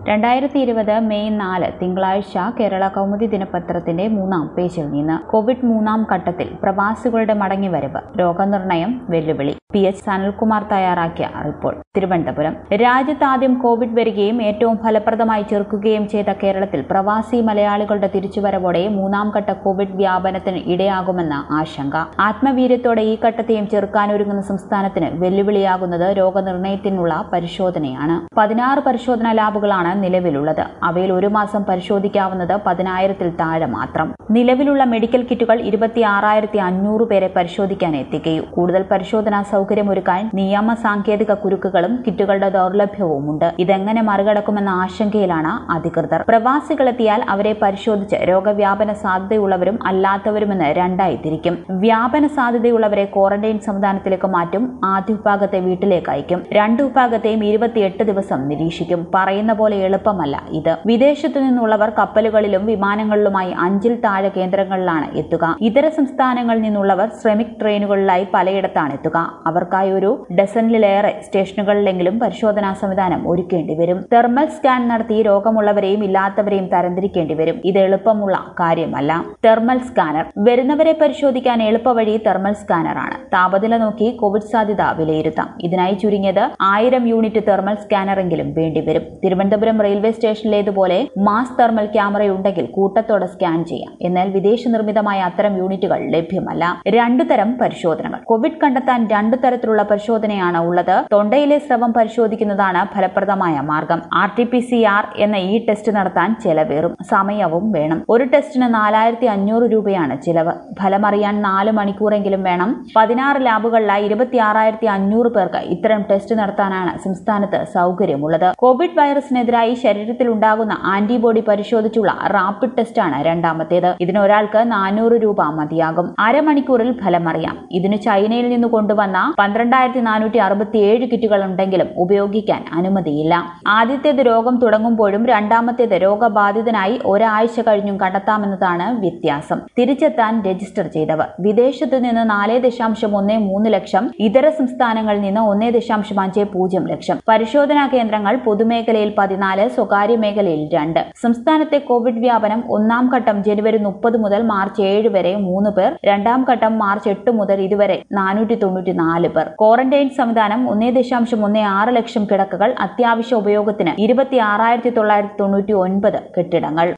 രണ്ടായിരത്തി ഇരുപത് മെയ് നാല് തിങ്കളാഴ്ച കേരള കൗമുദി ദിനപത്രത്തിന്റെ മൂന്നാം പേജിൽ നിന്ന് കോവിഡ് മൂന്നാം ഘട്ടത്തിൽ പ്രവാസികളുടെ മടങ്ങിവരവ് രോഗനിർണയം വെല്ലുവിളി പി എച്ച് സനൽകുമാർ തയ്യാറാക്കിയ റിപ്പോർട്ട് തിരുവനന്തപുരം രാജ്യത്ത് ആദ്യം കോവിഡ് വരികയും ഏറ്റവും ഫലപ്രദമായി ചെറുക്കുകയും ചെയ്ത കേരളത്തിൽ പ്രവാസി മലയാളികളുടെ തിരിച്ചുവരവോടെ മൂന്നാം ഘട്ട കോവിഡ് വ്യാപനത്തിന് ഇടയാകുമെന്ന ആശങ്ക ആത്മവീര്യത്തോടെ ഈ ഘട്ടത്തെയും ചെറുക്കാനൊരുങ്ങുന്ന സംസ്ഥാനത്തിന് വെല്ലുവിളിയാകുന്നത് രോഗനിർണയത്തിനുള്ള പരിശോധനയാണ് പതിനാറ് പരിശോധനാ ലാബുകളാണ് നിലവിലുള്ളത് അവയിൽ ഒരു മാസം പരിശോധിക്കാവുന്നത് പതിനായിരത്തിൽ താഴെ മാത്രം നിലവിലുള്ള മെഡിക്കൽ കിറ്റുകൾ ഇരുപത്തി ആറായിരത്തി അഞ്ഞൂറ് പേരെ പരിശോധിക്കാൻ എത്തിക്കുകയും കൂടുതൽ പരിശോധനാ സൗകര്യമൊരുക്കാൻ നിയമ സാങ്കേതിക കുരുക്കുകളും കിറ്റുകളുടെ ദൗർലഭ്യവുമുണ്ട് ഇതെങ്ങനെ മറികടക്കുമെന്ന ആശങ്കയിലാണ് അധികൃതർ പ്രവാസികളെത്തിയാൽ അവരെ പരിശോധിച്ച് രോഗവ്യാപന സാധ്യതയുള്ളവരും അല്ലാത്തവരുമെന്ന് രണ്ടായി തിരിക്കും വ്യാപന സാധ്യതയുള്ളവരെ ക്വാറന്റൈൻ സംവിധാനത്തിലേക്ക് മാറ്റും ആദ്യ വിഭാഗത്തെ വീട്ടിലേക്ക് അയക്കും രണ്ടു വിഭാഗത്തെയും ഇരുപത്തിയെട്ട് ദിവസം നിരീക്ഷിക്കും പറയുന്ന പോലെ എളുപ്പമല്ല ഇത് വിദേശത്തു നിന്നുള്ളവർ കപ്പലുകളിലും വിമാനങ്ങളിലുമായി അഞ്ചിൽ താഴെ കേന്ദ്രങ്ങളിലാണ് എത്തുക ഇതര സംസ്ഥാനങ്ങളിൽ നിന്നുള്ളവർ ശ്രമിക് ട്രെയിനുകളിലായി പലയിടത്താണ് എത്തുക അവർക്കായി ഒരു ഡസനിലേറെ സ്റ്റേഷനുകളിലെങ്കിലും പരിശോധനാ സംവിധാനം ഒരുക്കേണ്ടി വരും തെർമൽ സ്കാൻ നടത്തി രോഗമുള്ളവരെയും ഇല്ലാത്തവരെയും തരംതിരിക്കേണ്ടി വരും ഇത് എളുപ്പമുള്ള കാര്യമല്ല തെർമൽ സ്കാനർ വരുന്നവരെ പരിശോധിക്കാൻ എളുപ്പവഴി തെർമൽ സ്കാനറാണ് താപനില നോക്കി കോവിഡ് സാധ്യത വിലയിരുത്താം ഇതിനായി ചുരുങ്ങിയത് ആയിരം യൂണിറ്റ് തെർമൽ സ്കാനറെങ്കിലും വേണ്ടിവരും തിരുവനന്തപുരം റെയിൽവേ സ്റ്റേഷനിലേതുപോലെ മാസ് തെർമൽ ക്യാമറയുണ്ടെങ്കിൽ കൂട്ടത്തോടെ സ്കാൻ ചെയ്യാം എന്നാൽ വിദേശ നിർമ്മിതമായ അത്തരം യൂണിറ്റുകൾ ലഭ്യമല്ല രണ്ടു തരം പരിശോധനകൾ കോവിഡ് കണ്ടെത്താൻ രണ്ടു തരത്തിലുള്ള പരിശോധനയാണ് ഉള്ളത് തൊണ്ടയിലെ സ്രവം പരിശോധിക്കുന്നതാണ് ഫലപ്രദമായ മാർഗം R T P C R എന്ന ഈ ടെസ്റ്റ് നടത്താൻ ചെലവേറും സമയവും വേണം ഒരു ടെസ്റ്റിന് നാലായിരത്തി അഞ്ഞൂറ് രൂപയാണ് ചിലവ് ഫലമറിയാൻ നാല് മണിക്കൂറെങ്കിലും വേണം പതിനാറ് ലാബുകളിലായി ഇരുപത്തി ആറായിരത്തി അഞ്ഞൂറ് പേർക്ക് ഇത്തരം ടെസ്റ്റ് നടത്താനാണ് സംസ്ഥാനത്ത് സൗകര്യമുള്ളത് കോവിഡ് വൈറസിനെതിരായി ശരീരത്തിൽ ഉണ്ടാകുന്ന ആന്റിബോഡി പരിശോധിച്ചുള്ള റാപ്പിഡ് ടെസ്റ്റാണ് രണ്ടാമത്തേത് ഇതിന് ഒരാൾക്ക് നാനൂറ് രൂപ മതിയാകും അരമണിക്കൂറിൽ ഫലമറിയാം ഇതിന് ചൈനയിൽ നിന്ന് കൊണ്ടുവന്ന പന്ത്രണ്ടായിരത്തി നാനൂറ്റി അറുപത്തിയേഴ് കിറ്റുകൾ ഉണ്ടെങ്കിലും ഉപയോഗിക്കാൻ അനുമതിയില്ല ആദ്യത്തേത് രോഗം തുടങ്ങുമ്പോഴും രണ്ടാമത്തേത് രോഗബാധിതനായി ഒരാഴ്ച കഴിഞ്ഞും കണ്ടെത്താമെന്നതാണ് വ്യത്യാസം തിരിച്ചെത്താൻ രജിസ്റ്റർ ചെയ്തവർ വിദേശത്ത് നിന്ന് നാല് ദശാംശം ഒന്ന് മൂന്ന് ലക്ഷം ഇതര സംസ്ഥാനങ്ങളിൽ നിന്ന് ഒന്ന് ദശാംശം അഞ്ച് പൂജ്യം ലക്ഷം പരിശോധനാ കേന്ദ്രങ്ങൾ പൊതുമേഖലയിൽ പതിനാല് സ്വകാര്യ മേഖലയിൽ രണ്ട് സംസ്ഥാനത്തെ കോവിഡ് വ്യാപനം ഒന്നാം ഘട്ടം ജനുവരി മുപ്പത് മുതൽ മാർച്ച് ഏഴ് വരെ മൂന്ന് പേർ രണ്ടാം ഘട്ടം മാർച്ച് എട്ട് മുതൽ ഇതുവരെ നാനൂറ്റി തൊണ്ണൂറ്റി നാല് പേർ ക്വാറന്റൈൻ സംവിധാനം ഒന്നേ ദശാംശം ഒന്ന് ആറ് ലക്ഷം കിടക്കകൾ അത്യാവശ്യ ഉപയോഗത്തിന് ഇരുപത്തി ആറായിരത്തി തൊള്ളായിരത്തി തൊണ്ണൂറ്റി ഒൻപത് കെട്ടിടങ്ങൾ